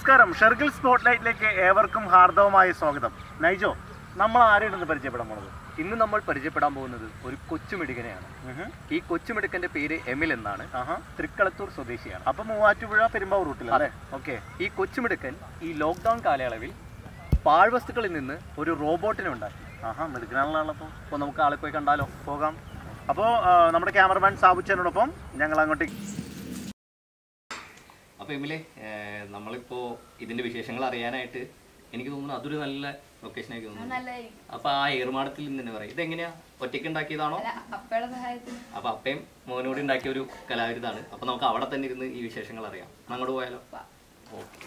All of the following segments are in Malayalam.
നമസ്കാരം ഷെർഗിൽ സ്പോട്ട്ലൈറ്റിലേക്ക് ഏവർക്കും ഹാർദവമായ സ്വാഗതം നൈജോ നമ്മൾ ആരെയാണ് പരിചയപ്പെടാൻ പോണത് ഇന്ന് നമ്മൾ പരിചയപ്പെടാൻ പോകുന്നത് ഒരു കൊച്ചുമിടുകനെയാണ് ഉഹും. ഈ കൊച്ചുമിടുക്കന്റെ പേര് എമിൽ എന്നാണ് ആഹാ തൃക്കളത്തൂർ സ്വദേശിയാണ് അപ്പൊ മൂവാറ്റുപുഴ പെരുമ്പാവൂർ റൂട്ടിൽ അല്ലേ ഓക്കെ ഈ കൊച്ചുമിടുക്കൻ ഈ ലോക്ക്ഡൗൺ കാലയളവിൽ പാഴ്വസ്തുക്കളിൽ നിന്ന് ഒരു റോബോട്ടിനെ ഉണ്ടാക്കി ആഹാ മെടുക്കാനുള്ള അപ്പോൾ അപ്പോൾ നമുക്ക് ആളെ പോയി കണ്ടാലോ പോകാം അപ്പോൾ നമ്മുടെ ക്യാമറമാൻ സാബുച്ചനോടൊപ്പം ഞങ്ങൾ അങ്ങോട്ടേക്ക് അപ്പോൾ എമിലെ നമ്മളിപ്പോൾ ഇതിന്റെ വിശേഷങ്ങൾ അറിയാനായിട്ട് എനിക്ക് തോന്നുന്നു അതൊരു നല്ല ലൊക്കേഷനായി തോന്നുന്നു നല്ലതായിരിക്കും അപ്പോൾ ആ ഏറുമാടത്തിൽ നിന്ന് തന്നെ പറയും ഇതെങ്ങനെയാ ഒറ്റയ്ക്ക് ഉണ്ടാക്കിയതാണോ അല്ല അപ്പയുടെ സഹായത്തിന് അപ്പൊ അപ്പയും മോനോട് ഉണ്ടാക്കിയ ഒരു കലാവിരുതാണ് അപ്പൊ നമുക്ക് അവിടെ തന്നെ ഇരുന്ന് ഈ വിശേഷങ്ങൾ അറിയാം അങ്ങോട്ട് പോയാലോ ഓക്കെ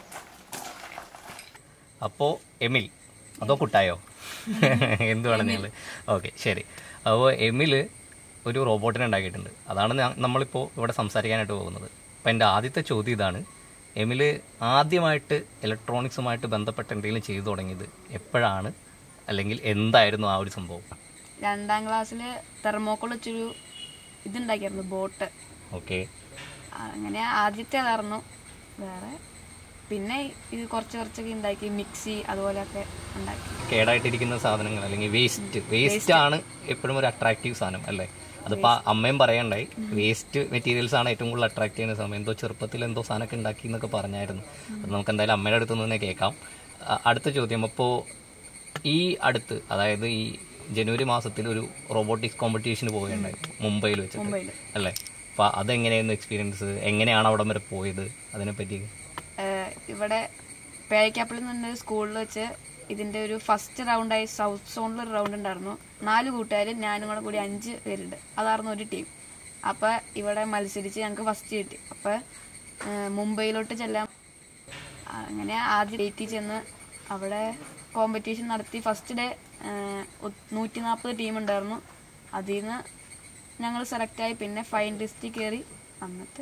അപ്പോ എമിൽ അതോ കുട്ടായോ എന്ത് വേണം നിങ്ങൾ ഓക്കെ ശരി അപ്പോൾ എമിൽ ഒരു റോബോട്ടിനെ ഉണ്ടാക്കിയിട്ടുണ്ട് അതാണ് ഞാൻ- നമ്മളിപ്പോൾ ഇവിടെ സംസാരിക്കാനായിട്ട് പോകുന്നത് അപ്പം എൻ്റെ ആദ്യത്തെ ചോദ്യം ഇതാണ് എമിൽ ആദ്യമായിട്ട് ഇലക്ട്രോണിക്സുമായിട്ട് ബന്ധപ്പെട്ട് എന്തെങ്കിലും ചെയ്തു തുടങ്ങിയത് എപ്പോഴാണ് അല്ലെങ്കിൽ എന്തായിരുന്നു ആ ഒരു സംഭവം രണ്ടാം ക്ലാസ്സിൽ തെർമോക്കോൾ വെച്ചൊരു ഇതുണ്ടാക്കിയായിരുന്നു ബോട്ട് ഓക്കെ അങ്ങനെ ആദ്യത്തെ അതായിരുന്നു വേറെ പിന്നെ ഇത് കുറച്ച് കുറച്ചൊക്കെ ഉണ്ടാക്കി മിക്സി അതുപോലെയൊക്കെ ഉണ്ടാക്കി കേടായിട്ടിരിക്കുന്ന സാധനങ്ങൾ അല്ലെങ്കിൽ വേസ്റ്റ് വേസ്റ്റ് ആണ് എപ്പോഴും ഒരു അട്രാക്റ്റീവ് സാധനം അല്ലേ അതിപ്പോ അമ്മയും പറയണ്ടായി വേസ്റ്റ് മെറ്റീരിയൽസ് ആണ് ഏറ്റവും കൂടുതൽ അട്രാക്ട് ചെയ്യുന്ന സമയം എന്തോ ചെറുപ്പത്തിൽ എന്തോ സാധനമൊക്കെ ഉണ്ടാക്കി എന്നൊക്കെ പറഞ്ഞായിരുന്നു അത് നമുക്ക് എന്തായാലും അമ്മയുടെ അടുത്ത് നിന്ന് തന്നെ കേൾക്കാം അ- അടുത്ത ചോദ്യം അപ്പോൾ ഈ അടുത്ത് അതായത് ഈ ജനുവരി മാസത്തിൽ ഒരു റോബോട്ടിക്സ് കോമ്പറ്റീഷന് പോവുകയുണ്ടായി മുംബൈയിൽ വെച്ചിട്ട് മുംബൈയിൽ അല്ലേ അപ്പൊ അതെങ്ങനെയായിരുന്നു എക്സ്പീരിയൻസ് എങ്ങനെയാണ് അവിടം വരെ പോയത് അതിനെപ്പറ്റി ഇവിടെ പേരക്കാപ്പിളിൽ നിന്ന് സ്കൂളിൽ വെച്ച് ഇതിന്റെ ഒരു ഫസ്റ്റ് റൗണ്ടായി സൗത്ത് സോണിൽ ഒരു റൗണ്ട് ഉണ്ടായിരുന്നു നാല് കൂട്ടുകാരും ഞാനും കൂടെ കൂടി അഞ്ച് പേരുണ്ട് അതായിരുന്നു ഒരു ടീം അപ്പൊ ഇവിടെ മത്സരിച്ച് ഞങ്ങൾക്ക് ഫസ്റ്റ് കിട്ടി അപ്പൊ ഏഹ്, മുംബൈയിലോട്ട് ചെല്ലാൻ അങ്ങനെ ആദ്യം ഡേറ്റിൽ ചെന്ന് അവിടെ കോമ്പറ്റീഷൻ നടത്തി ഫസ്റ്റ് ഡേ നൂറ്റി നാൽപ്പത് ടീം ഉണ്ടായിരുന്നു അതിൽ നിന്ന് ഞങ്ങൾ സെലക്ട് ആയി പിന്നെ ഫൈൻ ലിസ്റ്റിൽ കയറി എന്നിട്ട്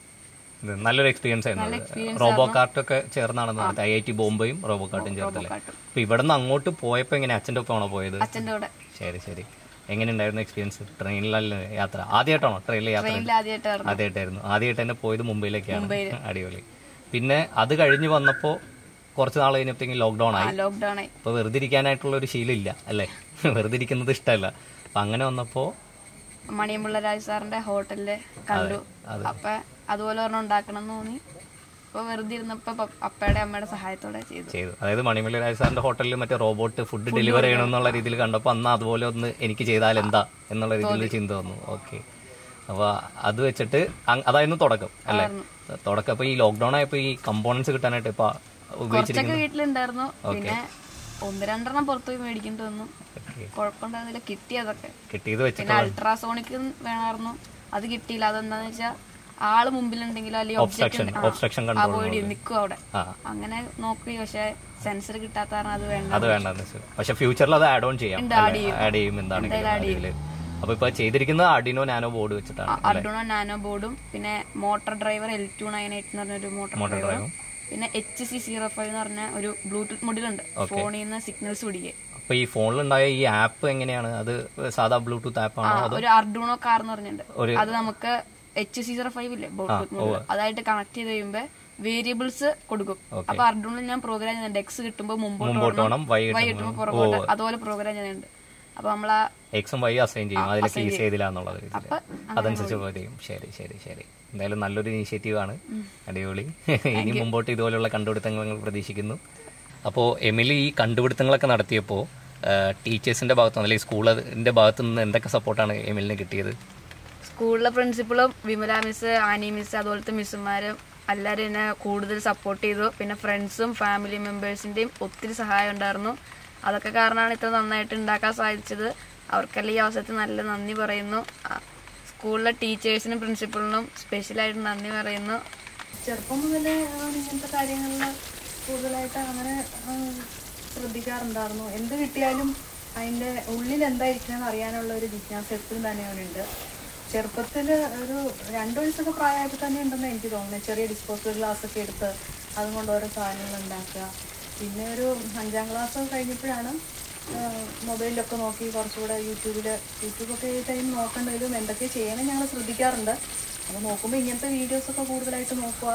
ഇത് നല്ലൊരു എക്സ്പീരിയൻസ് നല്ല ആയിരുന്നു experience റോബോ കാർട്ടൊക്കെ ചേർന്നാണെന്ന് പറഞ്ഞത് ഐ ഐ ടി ബോംബെയും റോബോ കാർട്ടും ചേർത്തല്ലേ കാട്ടും അപ്പൊ ഇവിടെ നിന്ന് അങ്ങോട്ട് പോയപ്പോ എങ്ങനെ അച്ഛൻ്റെ ഒപ്പമാണോ പോയത് അച്ഛൻ്റെ കൂടെ ശരി ശരി എങ്ങനെ ഉണ്ടായിരുന്നു എക്സ്പീരിയൻസ് ട്രെയിനിലല്ല യാത്ര ആദ്യമായിട്ടാണോ ട്രെയിനിൽ യാത്ര ട്രെയിനിൽ ആദ്യമായിട്ടായിരുന്നു ആദ്യമായിട്ടായിരുന്നു ആദ്യമായിട്ട് തന്നെ പോയത് മുംബൈയിലേക്കാണ് അടിപൊളി പിന്നെ അത് കഴിഞ്ഞ് വന്നപ്പോ കുറച്ച് നാൾ കഴിഞ്ഞപ്പോഴത്തേക്കും ലോക്ക്ഡൌൺ ആയി ലോക്ക്ഡൌൺ ആയി അപ്പൊ വെറുതെ ഇരിക്കാനായിട്ടുള്ള ഒരു ശീലം ഇല്ല അല്ലേ വെറുതെ ഇരിക്കുന്നത് ഇഷ്ടമല്ല അപ്പൊ അങ്ങനെ വന്നപ്പോ മണിയമ്പിള്ള രാജ് സാറിന്റെ ഹോട്ടലില് കണ്ടു അതെ. അപ്പൊ അതുപോലെ ഒരെണ്ണം ഉണ്ടാക്കണം എന്ന് തോന്നി അപ്പൊ വെറുതെ ഇരുന്നപ്പോ പപ്പ- അപ്പയുടെ അമ്മയുടെ സഹായത്തോടെ ചെയ്തു ചെയ്തു അതായത് മണിമല്ലി രാജ് സാറിന്റെ ഹോട്ടലിൽ മറ്റേ റോബോട്ട് ഫുഡ് ഡെലിവറി ചെയ്യണമെന്നുള്ള രീതിയിൽ കണ്ടപ്പോൾ അന്ന് അതുപോലെ ഒന്ന് എനിക്ക് ചെയ്താൽ എന്താ എന്നുള്ള രീതിയിൽ ചിന്ത വന്നു ഓക്കെ അപ്പൊ അത് വെച്ചിട്ട് അങ്- അതായിരുന്നു തുടക്കം അല്ലേ തുടക്കം അപ്പൊ ഈ ലോക്ക്ഡൌൺ ആയപ്പോ ഈ കമ്പോണൻസ് കിട്ടാനായിട്ട് ഇപ്പൊ ഉപയോഗിച്ചിരിക്കുന്നത് കുറച്ചൊക്കെ വീട്ടിലുണ്ടായിരുന്നു പിന്നെ ഒന്ന് രണ്ടെണ്ണം പുറത്തു പോയി മേടിക്കേണ്ടി വന്നു Okay. കുഴപ്പമുണ്ടായിരുന്നില്ല കിട്ടിയതൊക്കെ കിട്ടിയത് വെച്ചിട്ട് പിന്നെ അൾട്രാസോണിക് വേണമായിരുന്നു അത് കിട്ടിയില്ല അതെന്താന്ന് വെച്ചാൽ ആള് മുമ്പിലുണ്ടെങ്കിലോ അല്ലെങ്കിൽ Obstruction, obstruction control അവോയ്ഡ് ചെയ്യും നിൽക്കും അവിടെ ആ അങ്ങനെ നോക്കി പക്ഷെ സെൻസർ കിട്ടാത്ത കാരണം അത് വേണ്ട അത് വേണ്ടെന്ന് വെച്ചു പക്ഷെ ഫ്യൂച്ചറിൽ അത് ആഡ് ഓൺ ചെയ്യാം ആഡ് ചെയ്യും എന്താണെങ്കിലും അതില് അപ്പൊ ഇപ്പൊ ചെയ്തിരിക്കുന്നത് അഡിനോ നാനോ ബോർഡ് വെച്ചിട്ടാണ് അർഡുണോ നാനോ ബോർഡും പിന്നെ motor driver L two nine eight എന്ന് പറഞ്ഞ ഒരു മോട്ടോർ ഡ്രൈവറും പിന്നെ എച്ച് സി സീറോ ഫൈവ് എന്ന് പറഞ്ഞ ഒരു ബ്ലൂടൂത്ത് മൊഡ്യൂളുണ്ട് ഫോണിൽ നിന്ന് സിഗ്നൽസ് പിടിക്കുക അപ്പൊ ഈ ഫോണിലുണ്ടായ ഈ ആപ്പ് എങ്ങനെയാണ് അത് സാധാ ബ്ലൂടൂത്ത് ആപ്പ് ആണോ അതോ ഒരു അർഡുണോ കാർ എന്ന് പറഞ്ഞിട്ടുണ്ട് ഒരു- അത് നമുക്ക് എച്ച് സി സീറോ ഫൈവ് ഇല്ലേ ബ്ലൂടൂത്ത് മൊഡ്യൂൾ അതായിട്ട് കണക്ട് ചെയ്ത് കഴിയുമ്പോ വേരിയബിൾസ് കൊടുക്കും അപ്പൊ അർഡുണിൽ ഞാൻ പ്രോഗ്രാം ചെയ്യുന്നുണ്ട് എക്സ് കിട്ടുമ്പോൾ മുമ്പോട്ട് മുമ്പോട്ട് പോകണം വേണം വൈ വൈ കിട്ടുമ്പോൾ പുറകോട്ട് അതുപോലെ പ്രോഗ്രാം ചെയ്യുന്നുണ്ട് അപ്പൊ നമ്മളാ എക്സും വൈ അസൈൻ ചെയ്യും അതിൽ കീസ് ചെയ്തില്ല എന്നുള്ളത് രീതിയിൽ അപ്പൊ അതനുസരിച്ച് പോലെ ചെയ്യും ശരി ശരി ശരി എന്തായാലും നല്ലൊരു ഇനിഷ്യേറ്റീവ് ആണ് അടിപൊളി ഇനി മുമ്പോട്ട് ഇതുപോലെയുള്ള കണ്ടുപിടുത്തങ്ങൾ ഞങ്ങൾ പ്രതീക്ഷിക്കുന്നു അപ്പോൾ എമിലി ഈ കണ്ടുപിടുത്തങ്ങളൊക്കെ നടത്തിയപ്പോൾ ടീച്ചേഴ്സിന്റെ ഭാഗത്തു നിന്ന് അല്ലെങ്കിൽ സ്കൂളിന്റെ ഭാഗത്തു നിന്ന് എന്തൊക്കെ സപ്പോർട്ടാണ് എമിലിന് കിട്ടിയത് സ്കൂളിലെ പ്രിൻസിപ്പളും വിമല മിസ് ആനി മിസ് അതുപോലത്തെ മിസ്സുമാരും എല്ലാവരും എന്നെ കൂടുതൽ സപ്പോർട്ട് ചെയ്തു പിന്നെ ഫ്രണ്ട്സും ഫാമിലി മെമ്പേഴ്സിൻ്റെയും ഒത്തിരി സഹായം ഉണ്ടായിരുന്നു അതൊക്കെ കാരണമാണ് ഇത്ര നന്നായിട്ട് ഉണ്ടാക്കാൻ സാധിച്ചത് അവർക്കെല്ലാം ഈ അവസരത്തിൽ നല്ല നന്ദി പറയുന്നു ആ, സ്കൂളിലെ ടീച്ചേഴ്സിനും പ്രിൻസിപ്പളിനും സ്പെഷ്യലായിട്ട് നന്ദി പറയുന്നു ചെറുപ്പം മുതലേ ആണ് ഇങ്ങനത്തെ കാര്യങ്ങളിൽ കൂടുതലായിട്ട് അങ്ങനെ ഉം, ശ്രദ്ധിക്കാറുണ്ടായിരുന്നു എന്ത് കിട്ടിയാലും അതിൻ്റെ ഉള്ളിൽ എന്തായിരിക്കണമെന്ന് അറിയാനുള്ള ഒരു ജിജ്ഞാസ എപ്പോഴും തന്നെ അവനുണ്ട് ചെറുപ്പത്തിൽ ഒരു രണ്ട് വയസ്സൊക്കെ പ്രായമായപ്പോൾ തന്നെ ഉണ്ടെന്ന് എനിക്ക് തോന്നുന്നത് ചെറിയ ഡിസ്പോസബിൾ ഗ്ലാസ് ഒക്കെ എടുത്ത് അതുകൊണ്ട് ഓരോ സാധനങ്ങൾ ഉണ്ടാക്കുക പിന്നെ ഒരു അഞ്ചാം ക്ലാസ് കഴിഞ്ഞപ്പോഴാണ് മൊബൈലിലൊക്കെ നോക്കി കുറച്ചുകൂടെ യൂട്യൂബിൽ യൂട്യൂബൊക്കെ ഈ ടൈം നോക്കേണ്ടതിലും എന്തൊക്കെ ചെയ്യണം ഞങ്ങൾ ശ്രദ്ധിക്കാറുണ്ട് അപ്പോൾ നോക്കുമ്പോൾ ഇങ്ങനത്തെ വീഡിയോസൊക്കെ കൂടുതലായിട്ട് നോക്കുക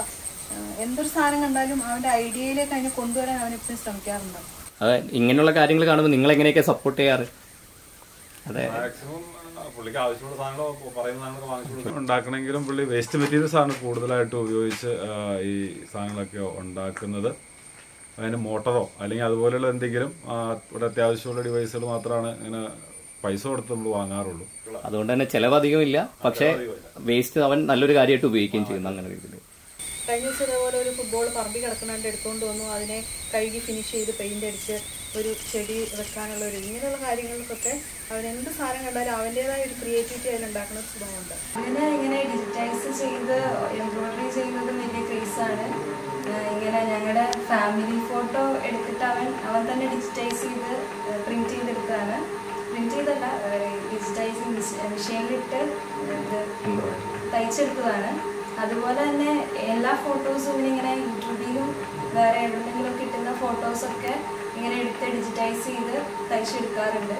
ഏഹ് എന്തൊരു സാധനം കണ്ടാലും അവന്റെ ഐഡിയയിലേക്ക് അതിനെ കൊണ്ടുവരാൻ അവൻ എപ്പോഴും ശ്രമിക്കാറുണ്ട് അതെ ഇങ്ങനെയുള്ള കാര്യങ്ങൾ കാണുമ്പോൾ നിങ്ങൾ എങ്ങനെയൊക്കെ സപ്പോർട്ട് ചെയ്യാറ് അതെ മാക്സിമം പുള്ളിക്ക് ആവശ്യമുള്ള സാധനങ്ങൾ പറയുന്ന സാധനങ്ങളൊക്കെ വാങ്ങിച്ചു കൊടുക്കും ഉണ്ടാക്കണമെങ്കിലും പുള്ളി വേസ്റ്റ് മെറ്റീരിയൽസ് ആണ് കൂടുതലായിട്ട് ഉപയോഗിച്ച് ആ, ഈ സാധനങ്ങളൊക്കെ ഉണ്ടാക്കുന്നത് അതിന് മോട്ടറോ അല്ലെങ്കിൽ അതുപോലെയുള്ള എന്തെങ്കിലും ആ, ഇവിടെ അത്യാവശ്യമുള്ള ഡിവൈസുകൾ മാത്രമാണ് ഇങ്ങനെ പൈസ കൊടുത്ത് നമ്മൾ വാങ്ങാറുള്ളൂ അതുകൊണ്ട് തന്നെ ചിലവ് അധികമില്ല പക്ഷേ വേസ്റ്റ് അവൻ നല്ലൊരു കാര്യമായിട്ട് ഉപയോഗിക്കുകയും ചെയ്യുന്നു അങ്ങനെ രീതിയിൽ കഴിഞ്ഞ ദിവസം ഇതേപോലെ ഒരു ഫുട്ബോൾ പറമ്പിൽ കിടക്കുന്നുണ്ട് എടുത്തുകൊണ്ട് വന്നു അതിനെ കഴുകി ഫിനിഷ് ചെയ്ത് പെയിന്റ് അടിച്ച് ഒരു ചെടി വെക്കാനുള്ള ഒരു ഇങ്ങനെയുള്ള കാര്യങ്ങൾക്കൊക്കെ അവൻ എന്ത് സാധനം കണ്ടാലും അവൻ്റെതായ ഒരു ക്രിയേറ്റിവിറ്റി അതിൽ ഉണ്ടാക്കുന്ന ഒരു സ്വഭാവമുണ്ട് അങ്ങനെ ഇങ്ങനെ ഡിജിറ്റൈസ് ചെയ്ത് എംബ്രോയിഡറി ചെയ്യുന്നത് വലിയ ക്രേസാണ് ഇങ്ങനെ ഞങ്ങളുടെ ഫാമിലി ഫോട്ടോ എടുത്തിട്ട് അവൻ അവൻ തന്നെ ഡിജിറ്റൈസ് ചെയ്ത് പ്രിന്റ് ചെയ്തെടുത്തതാണ് പ്രിന്റ് ചെയ്തല്ല ഡിജിറ്റൈസിങ് മെഷീനിലിട്ട് ഇത് തയ്ച്ചെടുത്തതാണ് അതുപോലെ തന്നെ എല്ലാ ഫോട്ടോസും ഇങ്ങനെ യൂട്യൂബിലും വേറെ എവിടെയെങ്കിലും കിട്ടുന്ന ഫോട്ടോസൊക്കെ ഇങ്ങനെ എടുത്ത് ഡിജിറ്റൈസ് ചെയ്ത് തയ്ച്ചെടുക്കാറുണ്ട്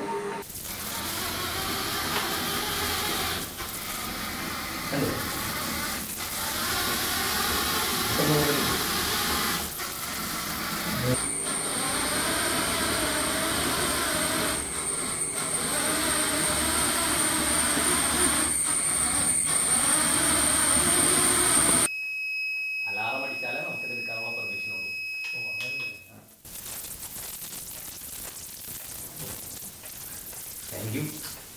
അലാറം അടിച്ചാലേ നമുക്ക് ഇത് എടുക്കാനുള്ള പെർമിഷൻ ഉള്ളൂ താങ്ക് യു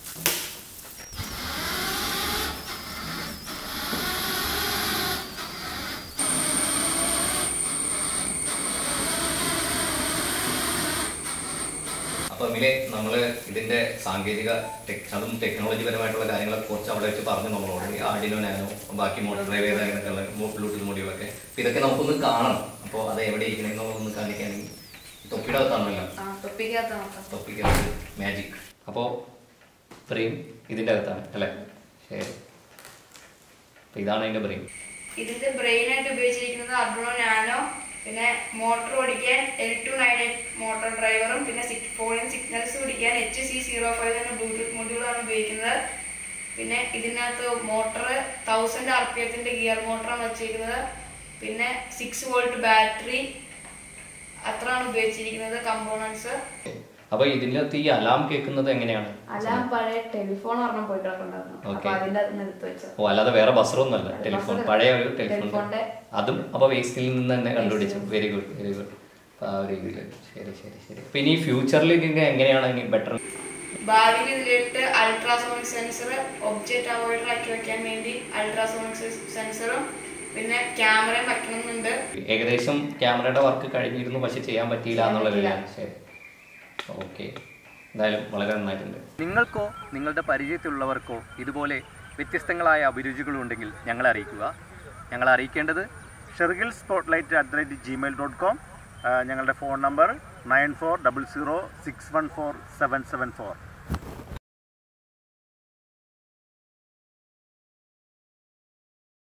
അപ്പോൾ എമിലെ നമ്മൾ ഇതിന്റെ സാങ്കേതിക ടെക് അതും ടെക്നോളജി പരമായിട്ടുള്ള കാര്യങ്ങളെ കുറിച്ച് അവിടെ വെച്ച് പറഞ്ഞു നമ്മളോട് ഈ ആർഡിനോ നാനോ ബാക്കി മോട്ടോർ ഡ്രൈവ് ചെയ്ത അങ്ങനെയുള്ള ബ്ലൂടൂത്ത് മൊഡ്യൂളൊക്കെ അപ്പോൾ ഇതൊക്കെ നമുക്കൊന്ന് കാണണം അപ്പോൾ അത് എവിടെ ഇരിക്കണമെന്നുള്ളതൊന്ന് കാണിക്കുകയാണെങ്കിൽ തൊപ്പിയുടെ അകത്താണല്ലോ ആ തൊപ്പിക്കകത്ത് നോക്കാം തൊപ്പിക്കകത്ത് മാജിക് അപ്പോൾ ബ്രെയിൻ ഇതിൻ്റെ അകത്താണ് അല്ലേ ശരി അപ്പോൾ ഇതാണ് അതിൻ്റെ ബ്രെയിൻ ഇതിന്റെ ബ്രെയിൻ ആയിട്ട് ഉപയോഗിച്ചിരിക്കുന്നത് അർബണോ നാനോ പിന്നെ മോട്ടോർ ഓടിക്കാൻ L two nine eight motor ഡ്രൈവറും പിന്നെ ഫോണിൽ സിഗ്നൽസ് പിടിക്കാൻ എച്ച് സി സീറോ ഫൈവ് എന്ന ബ്ലൂടൂത്ത് മൊഡ്യൂളാണ് ഉപയോഗിക്കുന്നത് പിന്നെ ഇതിനകത്ത് മോട്ടർ തൗസൻഡ് ആർ പി എഫിന്റെ ഗിയർ മോട്ടറാണ് വെച്ചിരിക്കുന്നത് പിന്നെ സിക്സ് വോൾട്ട് ബാറ്ററി അത്രയാണ് ഉപയോഗിച്ചിരിക്കുന്നത് കമ്പോണൻസ് അപ്പോൾ ഇതിനകത്ത് ഈ അലാം കേൾക്കുന്നത് എങ്ങനെയാണ് അലാം പഴയ ടെലിഫോൺ ഒരെണ്ണം പോയിട്ട് കിടക്കുന്നുണ്ടായിരുന്നു അപ്പൊ Okay. അതിന്റെ അകത്ത് നിന്ന് എടുത്ത് വെച്ചത് ഓ അല്ലാതെ വേറെ ബസറൊന്നുമല്ല ടെലിഫോൺ ബസറ് പഴയ ഒരു ടെലിഫോൺ ടെലിഫോണിന്റെ അതും അപ്പോൾ വേസ്റ്റിൽ നിന്ന് തന്നെ കണ്ടുപിടിച്ചു വെരി ഗുഡ് വെരി ഗുഡ് അപ്പോൾ ആ ഒരു രീതിയിൽ ശരി ശരി ശരി അപ്പോൾ ഇനി ഫ്യൂച്ചറിൽ ഇതിൻ്റെ എങ്ങനെയാണ് ഇനി ബെറ്റർ ഭാവിയിൽ ഇതിലിട്ട് അൾട്രാസോണിക് സെൻസർ ഒബ്ജക്റ്റ് അവോയ്ഡർ ആക്കി വെക്കാൻ വേണ്ടി അൾട്രാസോണിക് സെൻസറും പിന്നെ ക്യാമറയും വെക്കണമെന്നുണ്ട് ഏകദേശം ക്യാമറയുടെ വർക്ക് കഴിഞ്ഞിരുന്നു പക്ഷെ ചെയ്യാൻ പറ്റിയില്ല എന്നുള്ളതിലാണ് ശരി ഓക്കെ എന്തായാലും വളരെ നന്നായിട്ടുണ്ട് നിങ്ങൾക്കോ നിങ്ങളുടെ പരിചയത്തിലുള്ളവർക്കോ ഇതുപോലെ വ്യത്യസ്തങ്ങളായ അഭിരുചികളുണ്ടെങ്കിൽ ഞങ്ങളെ അറിയിക്കുക ഞങ്ങളെ അറിയിക്കേണ്ടത് Shergill spotlight at the rate Gmail dot com ഞങ്ങളുടെ phone number nine four double zero six one four seven seven four